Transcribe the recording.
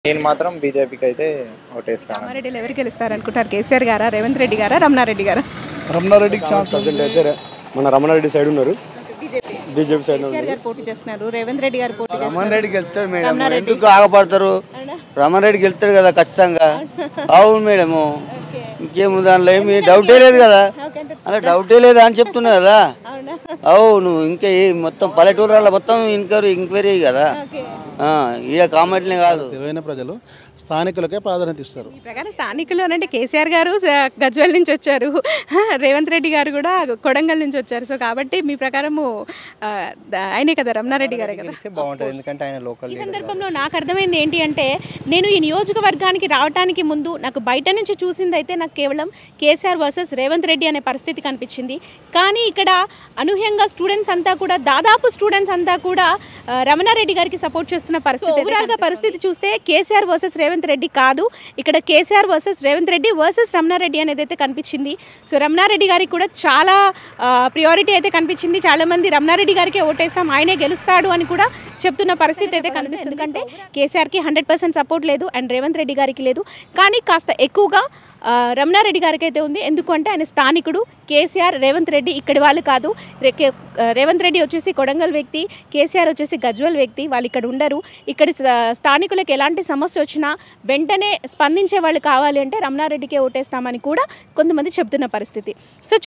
నేను మాత్రం బీజేపీకి అయితే ఓటేస్తాను కామారెడ్డిలో ఎవరు గెలుస్తారు అనుకుంటారు కేసీఆర్ గారా రేవంత్ రెడ్డి గారా రమణారెడ్డి గారా రమణారెడ్డికి ఛాన్స్ ప్రజెంట్ అయితే రే- మన రమణారెడ్డి సైడ్ ఉన్నారు బీజేపీ బీజేపీ సైడ్ కేసీఆర్ గారు పోటీ చేస్తున్నారు రేవంత్ రెడ్డి గారు పోటీ రమణ్ చేస్తున్నారు రెడ్డి గెలుస్తాడు మేడం రమణారెడ్డి. ఎందుకు ఆగపడతారు రమణ్ రెడ్డి గెలుస్తాడు కదా ఖచ్చితంగా అవును మేడము ఇంకేము దానిలో ఏమి డౌటే లేదు కదా అలా డౌటే లేదా అని చెప్తున్నా కదా అవును ఇంకా ఏ మొత్తం పల్లెటూరులో మొత్తం ఎంక్వైరీ ఎంక్వైరీ కదా ఆ, ఈడ కామెంట్లే కాదు తెలివైన ప్రజలు స్థానికులకే ప్రాధాన్యత ఇస్తారు ఈ ప్రకారం స్థానికులు అంటే కేసీఆర్ గారు స- గజ్వెల్ నుంచి వచ్చారు రేవంత్ రెడ్డి గారు కూడా కొడంగల్ నుంచి వచ్చారు సో కాబట్టి మీ ప్రకారము ఆ, ద- ఆయనే కదా రమణారెడ్డి గారే కదా గెలిస్తే బాగుంటుంది ఎందుకంటే ఆయన లోకల్ ఈ సందర్భంలో నాకు అర్థమైంది ఏంటి అంటే నేను ఈ నియోజకవర్గానికి రావడానికి ముందు నాకు బయట నుంచి చూసింది అయితే నాకు కేవలం కేసీఆర్ వర్సెస్ రేవంత్ రెడ్డి అనే పరిస్థితి కనిపించింది కానీ ఇక్కడ అనూహ్యంగా స్టూడెంట్స్ అంతా కూడా దాదాపు స్టూడెంట్స్ అంతా కూడా ఆ, రమణారెడ్డి గారికి సపోర్ట్ చేస్తున్న పరిస్థితి ఓవరాల్గా పరిస్థితి చూస్తే కేసీఆర్ వర్సెస్ రేవంత్ రెడ్డి కాదు ఇక్కడ KCR versus Revanth Reddy versus Ramana Reddy అనేది అయితే కనిపించింది సో రమణారెడ్డి గారికి కూడా చాలా ప్రియారిటీ అయితే కనిపించింది చాలా మంది రమణారెడ్డి గారికే ఓటేస్తాం ఆయనే గెలుస్తాడు అని కూడా చెప్తున్న పరిస్థితి అయితే కనిపిస్తుంది ఎందుకంటే కేసీఆర్కి హండ్రెడ్ పర్సెంట్ సపోర్ట్ లేదు అండ్ రేవంత్ రెడ్డి గారికి లేదు కానీ కాస్త ఎక్కువగా ఆ, రమణారెడ్డి గారికి అయితే ఉంది ఎందుకంటే ఆయన స్థానికుడు కేసీఆర్ రేవంత్ రెడ్డి ఇక్కడి వాళ్ళు కాదు రే- కే- ఆ, రేవంత్ రెడ్డి వచ్చేసి కొడంగల్ వ్యక్తి కేసీఆర్ వచ్చేసి గజ్వల్ వ్యక్తి వాళ్ళు ఇక్కడ ఉండరు ఇక్కడి స- స్థానికులకు ఎలాంటి సమస్య వచ్చినా వెంటనే స్పందించే వాళ్ళు కావాలి అంటే రమణారెడ్డికే ఓటేస్తామని కూడా కొంతమంది చెప్తున్న పరిస్థితి సో